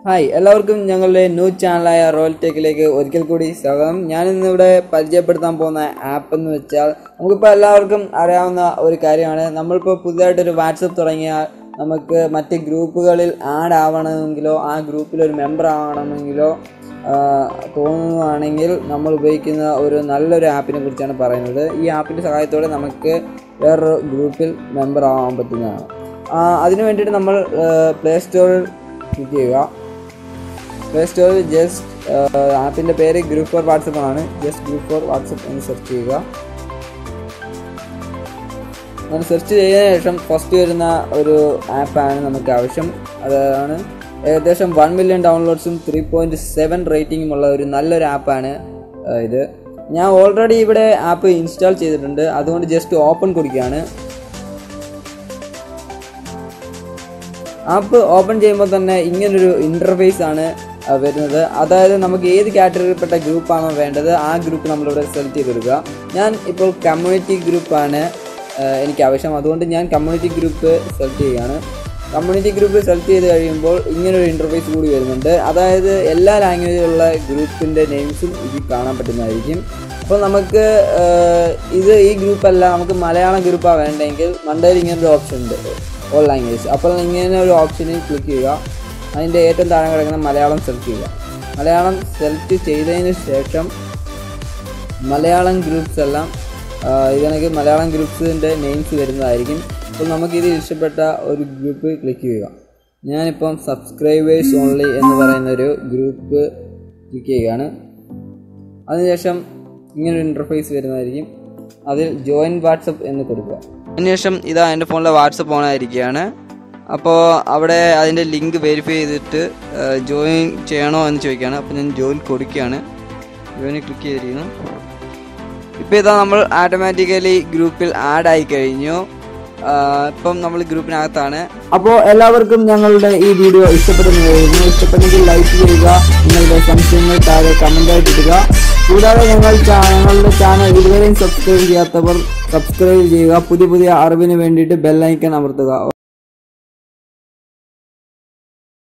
hi എല്ലാവർക്കും ഞങ്ങളുടെ new ചാനലായ royal ടെക്കിലേക്ക് ഒരിക്കൽ കൂടി സ്വാഗതം ഞാൻ ഇന്നിവിടെ പരിചയപ്പെടുത്താൻ പോകുന്ന ആപ്പ് എന്ന് വെച്ചാൽ നമുക്കിപ്പോൾ എല്ലാവർക്കും അറിയാവുന്ന ഒരു കാര്യമാണ് നമ്മളിപ്പോൾ പുതിയതായിട്ടൊരു വാട്സപ്പ് തുടങ്ങിയാൽ നമുക്ക് മറ്റ് ഗ്രൂപ്പുകളിൽ ആഡ് ആവണമെങ്കിലോ ആ ഗ്രൂപ്പിൽ ഒരു മെമ്പർ ആവണമെങ്കിലോ ആ, തോന്നുകയാണെങ്കിൽ നമ്മൾ ഉപയോഗിക്കുന്ന ഒരു നല്ലൊരു ആപ്പിനെ കുറിച്ചാണ് പറയുന്നത് ഈ ആപ്പിൻ്റെ സഹായത്തോടെ നമുക്ക് വേറൊരു ഗ്രൂപ്പിൽ മെമ്പർ ആവാൻ പറ്റുന്നതാണ് ആ, അതിനു വേണ്ടിയിട്ട് നമ്മൾ പ്ലേ സ്റ്റോറിൽ ക്ലിക്ക് ചെയ്യുക പ്ലേ സ്റ്റോറിൽ ജസ്റ്റ് ആപ്പിൻ്റെ പേര് ഗ്രൂപ്പ് ഫോർ വാട്സപ്പ് ആണ് ജസ്റ്റ് ഗ്രൂപ്പ് ഫോർ വാട്സപ്പ് എന്ന് സെർച്ച് ചെയ്യുക നമ്മൾ സെർച്ച് ചെയ്തതിനു ശേഷം ഫസ്റ്റ് വരുന്ന ഒരു ആപ്പാണ് നമുക്ക് ആവശ്യം അതാണ് ഏകദേശം വൺ മില്യൺ ഡൗൺലോഡ്സും ത്രീ പോയിൻറ്റ് സെവൻ റേറ്റിംഗും ഉള്ള ഒരു നല്ലൊരു ആപ്പാണ് ഇത് ഞാൻ ഓൾറെഡി ഇവിടെ ആപ്പ് ഇൻസ്റ്റാൾ ചെയ്തിട്ടുണ്ട് അതുകൊണ്ട് ജസ്റ്റ് ഓപ്പൺ കൊടുക്കുകയാണ് ആപ്പ് ഓപ്പൺ ചെയ്യുമ്പോൾ തന്നെ ഇങ്ങനൊരു ഇൻ്റർഫേസ് ആണ് ആ, വരുന്നത് അതായത് നമുക്ക് ഏത് കാറ്റഗറിയിൽപ്പെട്ട ഗ്രൂപ്പാണോ വേണ്ടത് ആ ഗ്രൂപ്പ് നമ്മളിവിടെ സെലക്ട് ചെയ്തെടുക്കുക ഞാൻ ഇപ്പോൾ കമ്മ്യൂണിറ്റി ഗ്രൂപ്പാണ് എനിക്ക് ആവശ്യം അതുകൊണ്ട് ഞാൻ കമ്മ്യൂണിറ്റി ഗ്രൂപ്പ് സെലക്ട് ചെയ്യുകയാണ് കമ്മ്യൂണിറ്റി ഗ്രൂപ്പ് സെലക്ട് ചെയ്ത് കഴിയുമ്പോൾ ഇങ്ങനൊരു ഇൻ്റർഫേസ് കൂടി വരുന്നുണ്ട് അതായത് എല്ലാ ലാംഗ്വേജിലുള്ള ഗ്രൂപ്പിൻ്റെ നെയിംസും ഇതിൽ കാണാൻ പറ്റുന്നതായിരിക്കും അപ്പോൾ നമുക്ക് ആ, ഇത് ഈ ഗ്രൂപ്പല്ല നമുക്ക് മലയാളം ഗ്രൂപ്പാണ് വേണ്ടെങ്കിൽ മണ്ടയിൽ ഇങ്ങനൊരു ഓപ്ഷൻ ഉണ്ട് ഓൾ ലാംഗ്വേജ് അപ്പോൾ ഇങ്ങനെ ഒരു ഓപ്ഷനിൽ ക്ലിക്ക് ചെയ്യുക അതിൻ്റെ ഏറ്റവും താഴെ കിടക്കുന്ന മലയാളം സെലക്ട് ചെയ്യുക മലയാളം സെലക്ട് ചെയ്തതിന് ശേഷം മലയാളം ഗ്രൂപ്പ്സ് എല്ലാം ആ, ഇതിനൊക്കെ മലയാളം ഗ്രൂപ്പ്സിൻ്റെ നെയിംസ് വരുന്നതായിരിക്കും അപ്പോൾ നമുക്കിത് ഇഷ്ടപ്പെട്ട ഒരു ഗ്രൂപ്പ് ക്ലിക്ക് ചെയ്യുക ഞാനിപ്പം സബ്സ്ക്രൈബേഴ്സ് ഓൺലി എന്ന് പറയുന്ന ഒരു ഗ്രൂപ്പ് ക്ലിക്ക് ചെയ്യുകയാണ് അതിനുശേഷം ഇങ്ങനൊരു ഇൻ്റർഫേസ് വരുന്നതായിരിക്കും അതിൽ ജോയിൻ വാട്സപ്പ് എന്ന് കൊടുക്കുക അതിനുശേഷം ഇതാ എൻ്റെ ഫോണിലെ വാട്സപ്പ് ഓൺ ആയിരിക്കുകയാണ് അപ്പോൾ അവിടെ അതിൻ്റെ ലിങ്ക് വെരിഫൈ ചെയ്തിട്ട് ജോയിൻ ചെയ്യണോ എന്ന് ചോദിക്കുകയാണ് അപ്പോൾ ഞാൻ ജോയിൻ കൊടുക്കുകയാണ് ജോയിൻ ക്ലിക്ക് ചെയ്തിരിക്കുന്നു ഇപ്പോൾ ഇതാ നമ്മൾ ഓട്ടോമാറ്റിക്കലി ഗ്രൂപ്പിൽ ആഡ് ആയി കഴിഞ്ഞു ആ, ഇപ്പം നമ്മൾ ഗ്രൂപ്പിനകത്താണ് അപ്പോൾ എല്ലാവർക്കും ഞങ്ങളുടെ ഈ വീഡിയോ ഇഷ്ടപ്പെടുന്നു ഇഷ്ടപ്പെട്ടെങ്കിൽ ലൈക്ക് ചെയ്യുക നിങ്ങളുടെ സംശയങ്ങൾ താഴെ കമൻ്റായിട്ട് ഇടുക കൂടാതെ ഞങ്ങൾ ചാ- ഞങ്ങളുടെ ചാനൽ ഇതുവരെയും സബ്സ്ക്രൈബ് ചെയ്യാത്തവർ സബ്സ്ക്രൈബ് ചെയ്യുക പുതിയ പുതിയ അറിവിന് വേണ്ടിയിട്ട് ബെല്ലൈക്കൺ അമർത്തുക